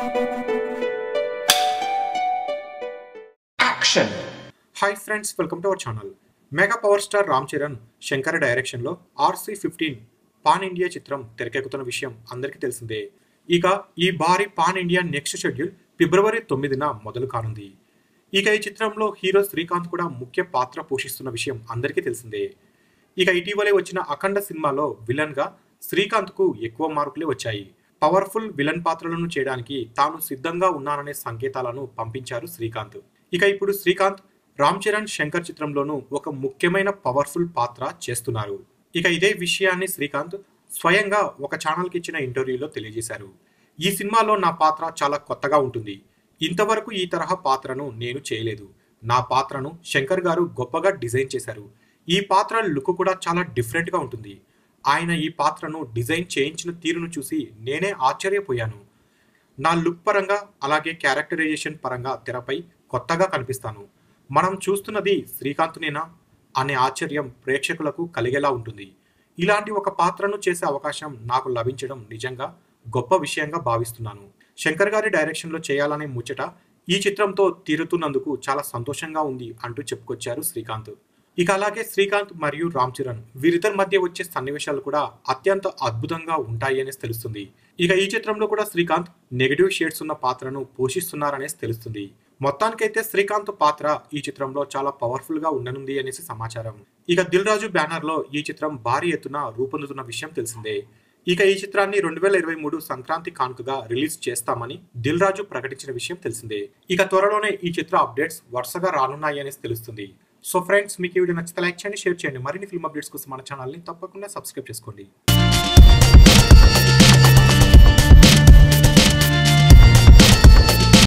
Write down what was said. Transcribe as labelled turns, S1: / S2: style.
S1: Action! Hi friends welcome to our channel mega power star Ram Charan Shankar డైరెక్షన్లో RC fifteen pan India చిత్రం తెరకెక్కుతున్న విషయం అందరికీ తెలిసిందే ఇక ఈ భారీ pan India next schedule February తొమ్మిదిన మొదలు కానుంది ఇక ఈ చిత్రంలో హీరో శ్రీకాంత్ కూడా ముఖ్య పాత్ర పోషిస్తున్న విషయం అందరికీ తెలిసిందే ఇక ఇటీవలే వచ్చిన అఖండ సినిమాలో విలన్ గా శ్రీకాంత్ కు ఎక్కువ మార్కులే వచ్చాయి పవర్ఫుల్ విలన్ పాత్రలను చేయడానికి తాను సిద్ధంగా ఉన్నాననే సంకేతాలను పంపించారు శ్రీకాంత్ ఇక ఇప్పుడు శ్రీకాంత్ రామ్ చరణ్ శంకర్ చిత్రంలోనూ ఒక ముఖ్యమైన పవర్ఫుల్ పాత్ర చేస్తున్నారు ఇక ఇదే విషయాన్ని శ్రీకాంత్ స్వయంగా ఒక ఛానల్కి ఇచ్చిన ఇంటర్వ్యూలో తెలియజేశారు ఈ సినిమాలో నా పాత్ర చాలా కొత్తగా ఉంటుంది ఇంతవరకు ఈ తరహా పాత్రను నేను చేయలేదు నా పాత్రను శంకర్ గారు గొప్పగా డిజైన్ చేశారు ఈ పాత్ర లుక్ కూడా చాలా డిఫరెంట్గా ఉంటుంది ఆయన ఈ పాత్రను డిజైన్ చేయించిన తీరును చూసి నేనే ఆశ్చర్యపోయాను నా లుక్ పరంగా అలాగే క్యారెక్టరైజేషన్ పరంగా తెరపై కొత్తగా కనిపిస్తాను మనం చూస్తున్నది శ్రీకాంత్నేనా అనే ఆశ్చర్యం ప్రేక్షకులకు కలిగేలా ఉంటుంది ఇలాంటి ఒక పాత్రను చేసే అవకాశం నాకు లభించడం నిజంగా గొప్ప విషయంగా భావిస్తున్నాను శంకర్ గారి డైరెక్షన్లో చేయాలనే ముచ్చట ఈ చిత్రంతో తీరుతున్నందుకు చాలా సంతోషంగా ఉంది అంటూ చెప్పుకొచ్చారు శ్రీకాంత్ ఇక అలాగే శ్రీకాంత్ మరియు రామ్ చరణ్ వీరిద్దరి మధ్య వచ్చే సన్నివేశాలు కూడా అత్యంత అద్భుతంగా ఉంటాయి అనేసి తెలుస్తుంది ఇక ఈ చిత్రంలో కూడా శ్రీకాంత్ నెగటివ్ షేడ్స్ ఉన్న పాత్రను పోషిస్తున్నారనేసి తెలుస్తుంది మొత్తానికైతే శ్రీకాంత్ పాత్ర ఈ చిత్రంలో చాలా పవర్ఫుల్ గా ఉండనుంది అనేసి సమాచారం ఇక దిల్ రాజు బ్యానర్ లో ఈ చిత్రం భారీ ఎత్తున రూపొందుతున్న విషయం తెలిసిందే ఇక ఈ చిత్రాన్ని రెండు వేల ఇరవై మూడు సంక్రాంతి కానుకగా రిలీజ్ చేస్తామని దిల్ రాజు ప్రకటించిన విషయం తెలిసిందే ఇక త్వరలోనే ఈ చిత్ర అప్డేట్స్ వరుసగా రానున్నాయి అనేసి తెలుస్తుంది సో ఫ్రెండ్స్ మీకు ఈ వీడియో నచ్చితే లైక్ చేయండి షేర్ చేయండి మరిన్ని ఫిల్మ్ అప్డేట్స్ కోసం మన ఛానల్ని తప్పకుండా సబ్స్క్రైబ్ చేసుకోండి